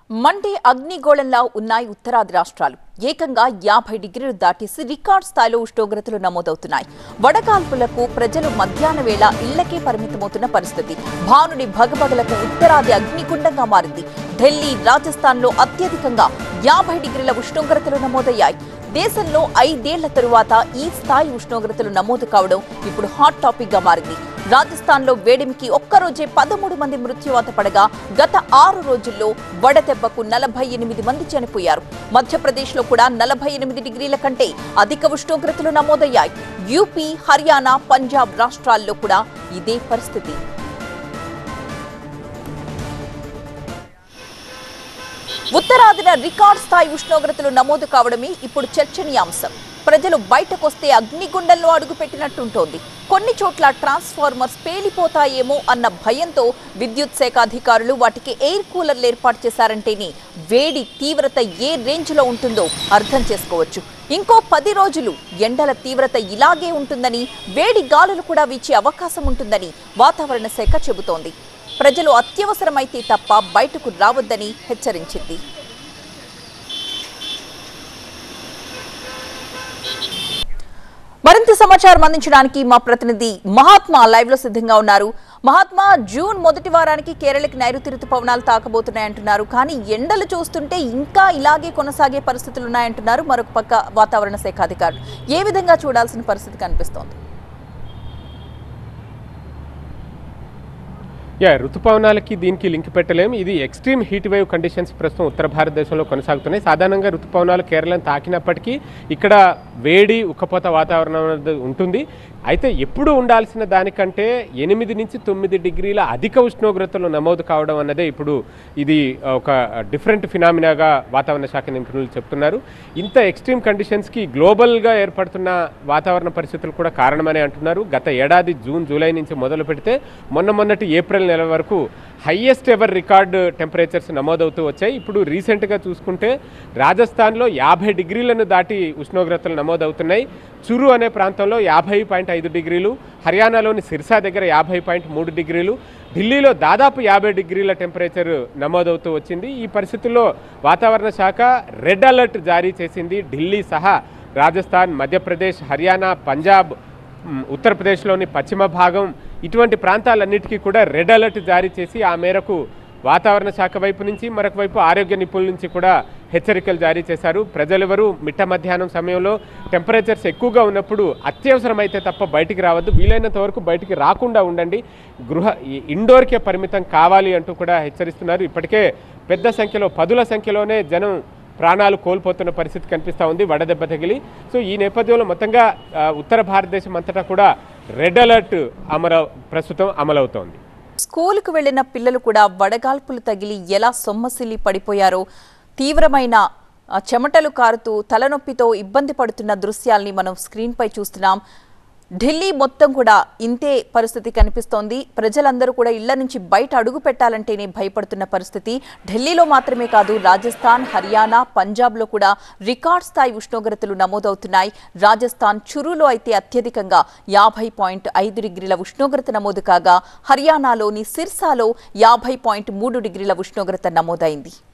Monday అగ్నిగోళంలా ఉన్నాయి ఉత్తరాది రాష్ట్రాలు ఏకంగా యాభై డిగ్రీలు దాటేసి రికార్డ్ స్థాయిలో ఉష్ణోగ్రతలు నమోదవుతున్నాయి వడగాల్పులకు ప్రజలు మధ్యాహ్న వేళ ఇళ్లకే పరిమితమవుతున్న పరిస్థితి భానుడి భగభగలకు ఉత్తరాది అగ్నిగుండంగా మారింది ఢిల్లీ రాజస్థాన్లో అత్యధికంగా యాభై డిగ్రీల ఉష్ణోగ్రతలు నమోదయ్యాయి దేశంలో ఐదేళ్ల తరువాత ఈ స్థాయి ఉష్ణోగ్రతలు నమోదు కావడం ఇప్పుడు హాట్ టాపిక్ గా మారింది రాజస్థాన్లో వేడిమికి ఒక్కరోజే పదమూడు మంది మృత్యువాత పడగా గత ఆరు రోజుల్లో వడదెబ్బకు నలభై ఎనిమిది మంది చనిపోయారు మధ్యప్రదేశ్లో కూడా నలభై ఎనిమిది డిగ్రీల కంటే అధిక ఉష్ణోగ్రతలు నమోదయ్యాయి యూపీ హర్యానా పంజాబ్ రాష్ట్రాల్లో కూడా ఇదే పరిస్థితి ఉత్తరాదిన రికార్డ్ స్థాయి ఉష్ణోగ్రతలు నమోదు కావడమే ఇప్పుడు చర్చనీయాంశం ప్రజలు బయటకొస్తే అగ్నిగుండంలో అడుగుపెట్టినట్టుంటోంది కొన్ని చోట్ల ట్రాన్స్ఫార్మర్స్ పేలిపోతాయేమో అన్న భయంతో విద్యుత్ శాఖ అధికారులు వాటికి ఎయిర్ కూలర్లు ఏర్పాటు చేశారంటేనే వేడి తీవ్రత ఏ రేంజ్లో ఉంటుందో అర్థం చేసుకోవచ్చు ఇంకో పది రోజులు ఎండల తీవ్రత ఇలాగే ఉంటుందని వేడి గాలులు కూడా వీచే అవకాశం ఉంటుందని వాతావరణ శాఖ చెబుతోంది ప్రజలు అత్యవసరమైతే తప్ప బయటకు రావద్దని హెచ్చరించింది మరింత సమాచారం అందించడానికి మా ప్రతినిధి మహాత్మా లైవ్ లో సిద్ధంగా ఉన్నారు మహాత్మా జూన్ మొదటి వారానికి కేరళకి నైరుతి రుతుపవనాలు తాకబోతున్నాయంటున్నారు కానీ ఎండలు చూస్తుంటే ఇంకా ఇలాగే కొనసాగే పరిస్థితులు ఉన్నాయంటున్నారు మరొక పక్క వాతావరణ శాఖ అధికారులు ఏ విధంగా చూడాల్సిన పరిస్థితి కనిపిస్తోంది యా ఋతుపవనాలకి దీనికి లింక్ పెట్టలేం ఇది ఎక్స్ట్రీమ్ హీట్ వేవ్ కండిషన్స్ ప్రస్తుతం ఉత్తర భారతదేశంలో కొనసాగుతున్నాయి సాధారణంగా ఋతుపవనాలు కేరళను తాకినప్పటికీ ఇక్కడ వేడి ఉక్కపోత వాతావరణం అనేది ఉంటుంది అయితే ఎప్పుడు ఉండాల్సిన దానికంటే ఎనిమిది నుంచి తొమ్మిది డిగ్రీల అధిక ఉష్ణోగ్రతలు నమోదు కావడం అన్నదే ఇప్పుడు ఇది ఒక డిఫరెంట్ ఫినామినాగా వాతావరణ శాఖ నిపుణులు చెప్తున్నారు ఇంత ఎక్స్ట్రీమ్ కండిషన్స్కి గ్లోబల్గా ఏర్పడుతున్న వాతావరణ పరిస్థితులు కూడా కారణమని అంటున్నారు గత ఏడాది జూన్ జూలై నుంచి మొదలు పెడితే మొన్న మొన్నటి ఏప్రిల్ నెల వరకు హయ్యెస్ట్ ఎవర్ రికార్డ్ టెంపరేచర్స్ నమోదవుతూ వచ్చాయి ఇప్పుడు రీసెంట్గా చూసుకుంటే రాజస్థాన్లో యాభై డిగ్రీలను దాటి ఉష్ణోగ్రతలు నమోదవుతున్నాయి చురు అనే ప్రాంతంలో యాభై పాయింట్ ఐదు డిగ్రీలు హర్యానాలోని సిర్సా దగ్గర యాభై పాయింట్ మూడు డిగ్రీలు ఢిల్లీలో దాదాపు యాభై డిగ్రీల టెంపరేచర్ నమోదవుతూ వచ్చింది ఈ పరిస్థితుల్లో వాతావరణ శాఖ రెడ్ అలర్ట్ జారీ చేసింది ఢిల్లీ సహా రాజస్థాన్ మధ్యప్రదేశ్ హర్యానా పంజాబ్ మ్, ఉత్తరప్రదేశ్లోని పశ్చిమ భాగం ఇటువంటి ప్రాంతాలన్నిటికీ కూడా రెడ్ అలర్ట్ జారీ చేసి ఆ మేరకు వాతావరణ శాఖ వైపు నుంచి మరొక వైపు ఆరోగ్య నిపుణుల నుంచి కూడా హెచ్చరికలు జారీ చేశారు ప్రజలెవరూ మిట్ట మధ్యాహ్నం సమయంలో టెంపరేచర్స్ ఎక్కువగా ఉన్నప్పుడు అత్యవసరమైతే తప్ప బయటికి రావద్దు వీలైనంత వరకు బయటికి రాకుండా ఉండండి గృహ ఈ ఇండోర్కే పరిమితం కావాలి అంటూ కూడా హెచ్చరిస్తున్నారు ఇప్పటికే పెద్ద సంఖ్యలో పదుల సంఖ్యలోనే జనం ప్రాణాలు కోల్పోతున్న పరిస్థితి కనిపిస్తూ ఉంది వడదెబ్బ తగిలి సో ఈ నేపథ్యంలో మొత్తంగా ఆ, ఉత్తర భారతదేశం అంతటా కూడా రెడ్ అలర్ట్ అమర ప్రస్తుతం అమలవుతోంది స్కూలుకు వెళ్లిన పిల్లలు కూడా వడగాల్పులు తగిలి ఎలా సొమ్మసిల్లి పడిపోయారో తీవ్రమైన ఆ, చెమటలు కారుతూ తలనొప్పితో ఇబ్బంది పడుతున్న దృశ్యాల్ని మనం స్క్రీన్పై చూస్తున్నాం ఢిల్లీ మొత్తం కూడా ఇంతే పరిస్థితి కనిపిస్తోంది ప్రజలందరూ కూడా ఇళ్ల నుంచి బయట అడుగు పెట్టాలంటేనే భయపడుతున్న పరిస్థితి ఢిల్లీలో మాత్రమే కాదు రాజస్థాన్ హర్యానా పంజాబ్లో కూడా రికార్డ్ స్థాయి ఉష్ణోగ్రతలు నమోదవుతున్నాయి రాజస్థాన్ చురులో అయితే అత్యధికంగా యాభై పాయింట్ ఐదు డిగ్రీల ఉష్ణోగ్రత నమోదు కాగా హర్యానాలోని సిర్సాలో యాభై పాయింట్ మూడు డిగ్రీల ఉష్ణోగ్రత నమోదైంది